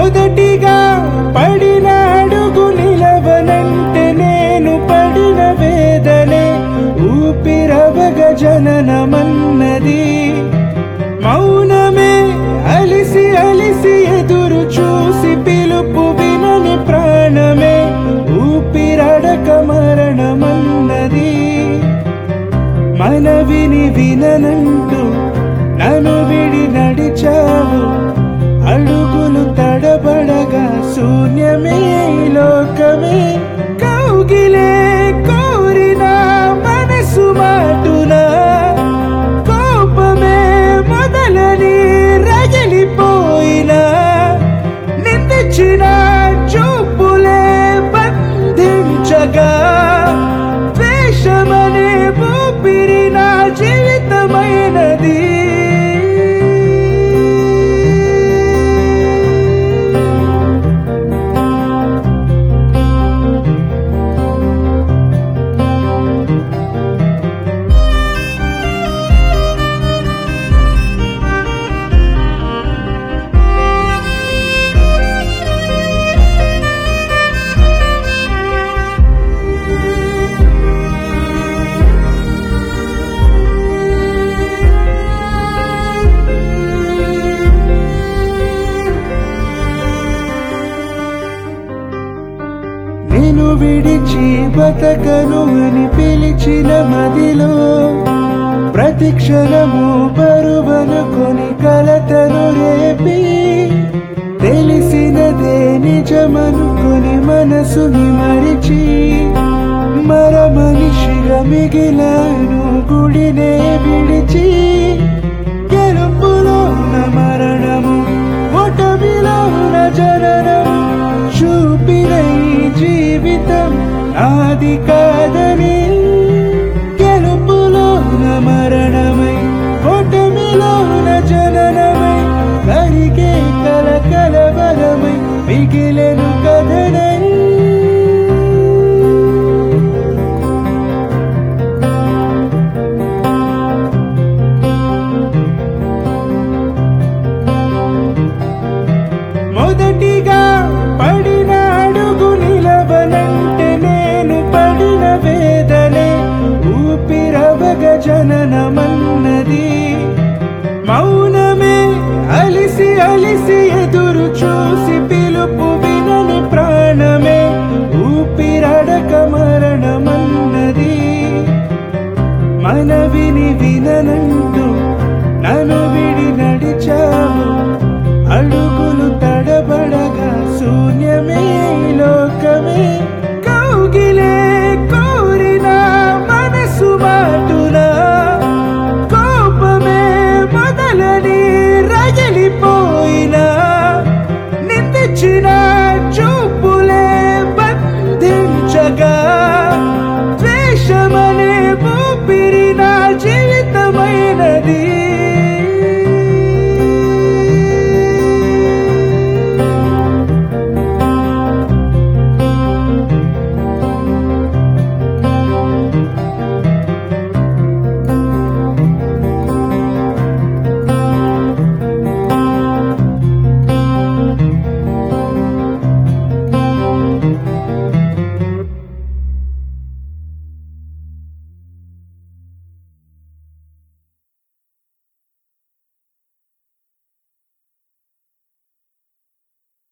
మొదటిగా పడిన అడుగు నిలవనంటే నేను పడిన వేదనే ఊపిరవగ జననమన్నది మౌనమే అలిసి అలిసి ఎదురు చూసి పిలుపు వినని ప్రాణమే ఊపిరడక మరణమన్నది మనవిని విననంటూ నన్ను విడి నడిచావు అడుగులు తడబడగా శూన్యమే ఈ లోకమే కౌగిలే కోరిన మనసు మాటునా కోపమే మొదలని రగిలిపోయినా నిందించిన చూపులే బంధించగా ద్వేషమనే ఊపిరి నా జీవితమైనది నేను విడిచి బతకను అని పిలిచిన మదిలో ప్రతి క్షణము బరువనుకొని కలతను రేపి తెలిసినదే నిజమనుకొని మనసుని మరిచి మర మనిషిగా మిగిలాను గుడినే విడిచి గెలుపులో ఉన్న మరణము ఓటమిలో ఉన్న జననము చూపిన ఈ జీవితం నాది కాదని గెలుపులో ఉన్న మరణమై ఓటమిలో ఉన్న జననమై కరిగే కల కలవరమై మిగిలెను కథనై మొదటిగా పడిన అడుగు నిలవనంటే నేను పడిన వేదనే ఊపిరవగ జననమన్నది మౌనమే అలిసి అలిసి ఎదురు చూసి పిలుపు వినని ప్రాణమే ఊపిరడక మరణమన్నది మనవిని విని